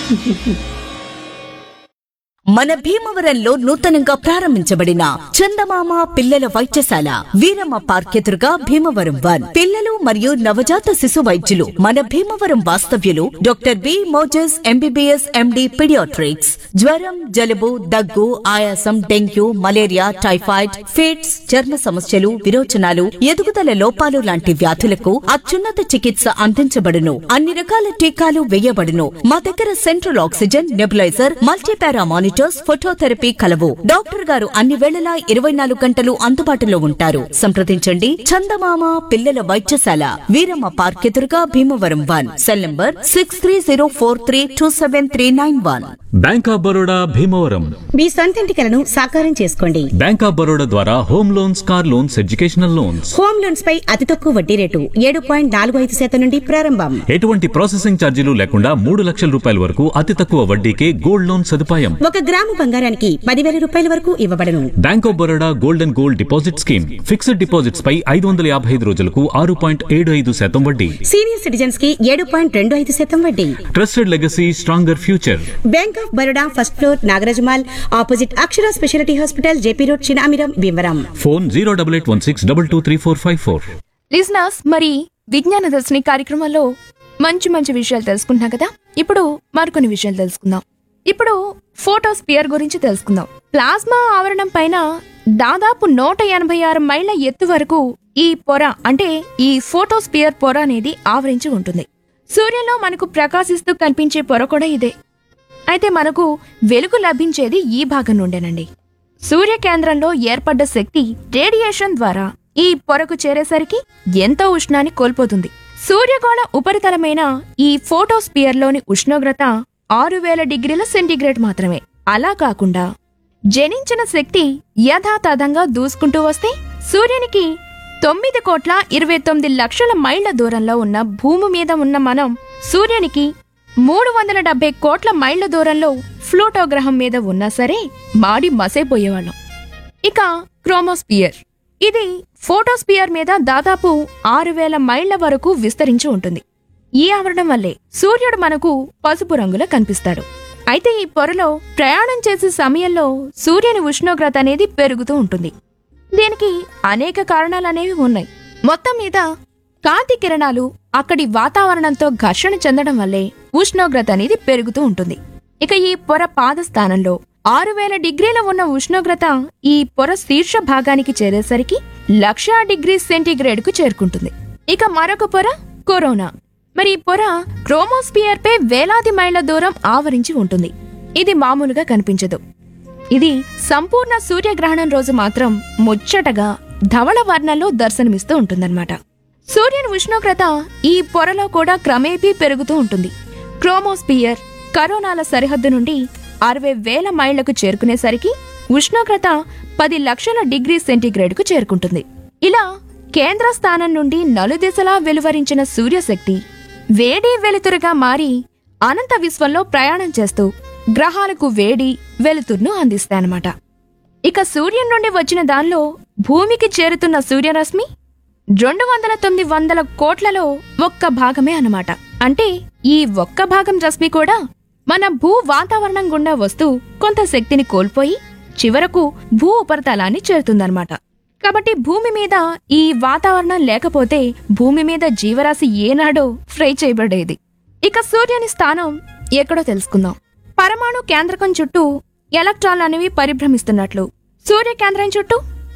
మన భీమవరంలో నూతనంగా ప్రారంభించబడిన చందమామ పిల్లల వైద్యశాల వీరమ్మ పార్క్ ఎదురుగా భీమవరం వన్ పిల్లలు మరియు నవజాత శిశు వైద్యులు మన భీమవరం వాస్తవ్యులు doctor B Moses MBBS MD paediatrics జ్వరం జలుబు దగ్గు ఆయాసం డెంగ్యూ మలేరియా టైఫాయిడ్ ఫిట్స్ చర్మ సమస్యలు విరోచనాలు ఎదుగుదల లోపాలు లాంటి వ్యాధులకు అత్యున్నత చికిత్స అందించబడును అన్ని రకాల టీకాలు వేయబడును మా దగ్గర central oxygen nebulizer multipara monitors phototherapy కలవు డాక్టర్ గారు అన్ని వేళలా ఇరవై నాలుగు గంటలు అందుబాటులో ఉంటారు సంప్రదించండి చందమామ పిల్లల వైద్యశాల వీరమ్మ పార్క్ ఎదురుగా Bhimavaram one cell number six three zero four three two seven three nine one bank of Baroda Bhimavaram మీ సొంతింటి కలను సాకారం చేసుకోండి బ్యాంక్ ఆఫ్ బరోడా ద్వారా home loans car loans educational loans home loans పై అతి తక్కువ వడ్డీ రేటు ఏడు పాయింట్ నాలుగు ఐదు శాతం నుండి ప్రారంభం ఎటువంటి ప్రాసెసింగ్ ఛార్జీలు లేకుండా మూడు లక్షల రూపాయల వరకు అతి తక్కువ వడ్డీకే గోల్డ్ లోన్ సదుపాయం ఒక గ్రాము బంగారానికి పదివేల రూపాయల వరకు ఇవ్వబడను bank of Baroda gold and gold deposit scheme fixed deposits పై ఐదు వందల యాభై ఐదు రోజులకు ఆరు పాయింట్ ఏడు ఐదు శాతం వడ్డీ సీనియర్ సిటిజన్స్ కి ఏడు పాయింట్ రెండు ఐదు శాతం వడ్డీ trusted legacy stronger future bank of Baroda first floor Nagaraj mall opposite Akshara speciality hospital JP road Chinamiram Bhimavaram phone zero double eight one six double two three four five four listeners మరి విజ్ఞాన దర్శిని కార్యక్రమంలో మంచి మంచి విషయాలు తెలుసుకుంటున్నాం కదా ఇప్పుడు మరికొన్ని విషయాలు తెలుసుకుందాం ఇప్పుడు ఫోటోస్పియర్ గురించి తెలుసుకుందాం ప్లాస్మా ఆవరణం పైన దాదాపు నూట ఎనభై ఆరు మైళ్ళ ఎత్తు వరకు ఈ పొర అంటే ఈ ఫోటోస్పియర్ పొర అనేది ఆవరించి ఉంటుంది సూర్యులో మనకు ప్రకాశిస్తూ కనిపించే పొర కూడా ఇదే అయితే మనకు వెలుగు లభించేది ఈ భాగం నుండేనండి సూర్య కేంద్రంలో ఏర్పడ్డ శక్తి రేడియేషన్ ద్వారా ఈ పొరకు చేరేసరికి ఎంతో ఉష్ణాన్ని కోల్పోతుంది సూర్యగోళ ఉపరితలమైన ఈ ఫోటోస్పియర్లోని ఉష్ణోగ్రత ఆరు వేల డిగ్రీల సెంటీగ్రేడ్ మాత్రమే అలా కాకుండా జనించిన శక్తి యథాతథంగా దూసుకుంటూ వస్తే సూర్యునికి తొమ్మిది కోట్ల ఇరవై తొమ్మిది లక్షల మైళ్ల దూరంలో ఉన్న భూమి మీద ఉన్న మనం సూర్యునికి మూడు వందల డెబ్బై కోట్ల మైళ్ల దూరంలో ఫ్లూటో గ్రహం మీద ఉన్నా సరే మాడి మసైపోయేవాళ్ళం ఇక క్రోమోస్పియర్ ఇది ఫోటోస్పియర్ మీద దాదాపు ఆరు వేల మైళ్ల వరకు విస్తరించి ఉంటుంది ఈ ఆవరణం వల్లే సూర్యుడు మనకు పసుపు రంగులో కనిపిస్తాడు అయితే ఈ పొరలో ప్రయాణం చేసే సమయంలో సూర్యుని ఉష్ణోగ్రత అనేది పెరుగుతూ ఉంటుంది దీనికి అనేక కారణాలనేవి ఉన్నాయి మొత్తం మీద కాంతి కిరణాలు అక్కడి వాతావరణంతో ఘర్షణ చెందడం వల్లే ఉష్ణోగ్రత అనేది పెరుగుతూ ఉంటుంది ఇక ఈ పొర పాద స్థానంలో ఆరు వేల డిగ్రీల ఉన్న ఉష్ణోగ్రత ఈ పొర శీర్ష భాగానికి చేరేసరికి లక్ష డిగ్రీ సెంటీగ్రేడ్ కు చేరుకుంటుంది ఇక మరొక పొర కరోనా మరి ఈ పొర క్రోమోస్పియర్ పై వేలాది మైళ్ల దూరం ఆవరించి ఉంటుంది ఇది మామూలుగా కనిపించదు ఇది సంపూర్ణ సూర్యగ్రహణం రోజు మాత్రం ముచ్చటగా ధవళ వర్ణంలో దర్శనమిస్తూ ఉంటుందన్నమాట సూర్యుని ఉష్ణోగ్రత ఈ పొరలో కూడా క్రమేపీ పెరుగుతూ ఉంటుంది క్రోమోస్పియర్ కరోనాల సరిహద్దు నుండి అరవై వేల మైళ్లకు చేరుకునేసరికి ఉష్ణోగ్రత పది లక్షల డిగ్రీ సెంటీగ్రేడ్కు చేరుకుంటుంది ఇలా కేంద్ర స్థానం నుండి నలుదిశలా వెలువరించిన సూర్యశక్తి వేడి వెలుతురుగా మారి అనంత విశ్వంలో ప్రయాణం చేస్తూ గ్రహాలకు వేడి వెలుతురును అందిస్తాయన్నమాట ఇక సూర్యుని నుండి వచ్చిన దానిలో భూమికి చేరుతున్న సూర్యరశ్మి రెండు వందల తొమ్మిది వందల కోట్లలో ఒక్క భాగమే అన్నమాట అంటే ఈ ఒక్క భాగం రశ్మి కూడా మన భూ వాతావరణం గుండా వస్తూ కొంత శక్తిని కోల్పోయి చివరకు భూ ఉపరితలాన్ని చేరుతుందన్నమాట కాబట్టి భూమి మీద ఈ వాతావరణం లేకపోతే భూమి మీద జీవరాశి ఏనాడో ఫ్రై చేయబడేది ఇక సూర్యుని స్థానం ఎక్కడో తెలుసుకుందాం పరమాణు కేంద్రకం చుట్టూ ఎలక్ట్రాన్లు అనేవి పరిభ్రమిస్తున్నట్లు సూర్య కేంద్రం చుట్టూ